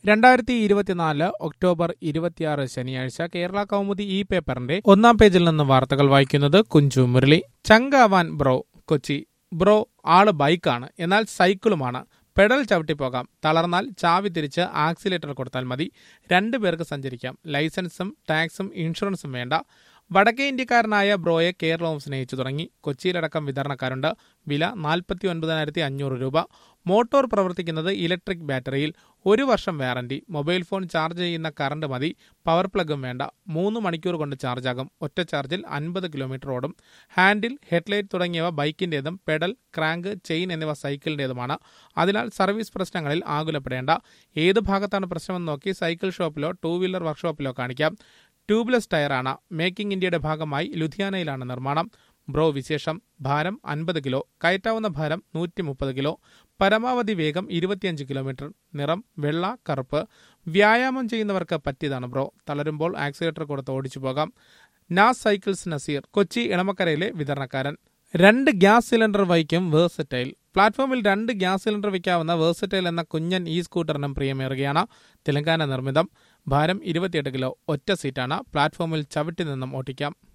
രണ്ടായിരത്തി ഇരുപത്തിനാല് ഒക്ടോബർ ഇരുപത്തിയാറ് ശനിയാഴ്ച കേരള കൗമുദി ഈ പേപ്പറിന്റെ ഒന്നാം പേജിൽ നിന്ന് വാർത്തകൾ വായിക്കുന്നത് കുഞ്ചു മുരളി ചങ്കാവാൻ ബ്രോ കൊച്ചി ബ്രോ ആള് ബൈക്കാണ് എന്നാൽ സൈക്കിളുമാണ് പെഡൽ ചവിട്ടിപ്പോകാം തളർന്നാൽ ചാവി തിരിച്ച് ആക്സിലേറ്റർ കൊടുത്താൽ മതി രണ്ടു പേർക്ക് സഞ്ചരിക്കാം ലൈസൻസും ടാക്സും ഇൻഷുറൻസും വേണ്ട വടക്കേ ഇന്ത്യക്കാരനായ ബ്രോയെ കേരളവും സ്നേഹിച്ചു തുടങ്ങി കൊച്ചിയിലടക്കം വിതരണക്കാരുണ്ട് വില നാൽപ്പത്തി ഒൻപതിനായിരത്തി അഞ്ഞൂറ് രൂപ മോട്ടോർ പ്രവർത്തിക്കുന്നത് ഇലക്ട്രിക് ബാറ്ററിയിൽ ഒരു വർഷം വാറന്റി മൊബൈൽ ഫോൺ ചാർജ് ചെയ്യുന്ന കറണ്ട് മതി പവർ പ്ലഗും വേണ്ട മൂന്ന് മണിക്കൂർ കൊണ്ട് ചാർജാകും ഒറ്റ ചാർജിൽ അൻപത് കിലോമീറ്റർ ഓടും ഹാൻഡിൽ ഹെഡ്ലൈറ്റ് തുടങ്ങിയവ ബൈക്കിന്റേതും പെഡൽ ക്രാങ്ക് ചെയിൻ എന്നിവ സൈക്കിളിന്റേതുമാണ് അതിനാൽ സർവീസ് പ്രശ്നങ്ങളിൽ ആകുലപ്പെടേണ്ട ഏത് ഭാഗത്താണ് പ്രശ്നമെന്ന് നോക്കി സൈക്കിൾ ഷോപ്പിലോ ടൂ വീലർ വർക്ക്ഷോപ്പിലോ കാണിക്കാം ട്യൂബ്ലെസ് ടയറാണ് മേക്കിംഗ് ഇന്ത്യയുടെ ഭാഗമായി ലുധിയാനയിലാണ് നിർമ്മാണം ബ്രോ വിശേഷം ഭാരം അൻപത് കിലോ കയറ്റാവുന്ന ഭാരം നൂറ്റി മുപ്പത് കിലോ പരമാവധി വേഗം ഇരുപത്തിയഞ്ച് കിലോമീറ്റർ നിറം വെള്ള കറുപ്പ് വ്യായാമം ചെയ്യുന്നവർക്ക് പറ്റിയതാണ് ബ്രോ തളരുമ്പോൾ ആക്സിലേറ്റർ കൊടുത്ത് ഓടിച്ചു പോകാം നാസ് സൈക്കിൾസ് നസീർ കൊച്ചി ഇളമക്കരയിലെ വിതരണക്കാരൻ രണ്ട് ഗ്യാസ് സിലിണ്ടർ വഹിക്കും വേഴ്സറ്റൈൽ പ്ലാറ്റ്ഫോമിൽ രണ്ട് ഗ്യാസ് സിലിണ്ടർ വയ്ക്കാവുന്ന വേഴ്സറ്റൈൽ എന്ന കുഞ്ഞൻ ഈ സ്കൂട്ടറിനും പ്രിയമേറുകയാണ് തെലങ്കാന നിർമ്മിതം ഭാരം ഇരുപത്തിയെട്ട് കിലോ ഒറ്റ സീറ്റാണ് പ്ലാറ്റ്ഫോമിൽ ചവിട്ടി നിന്നും ഓട്ടിക്കാം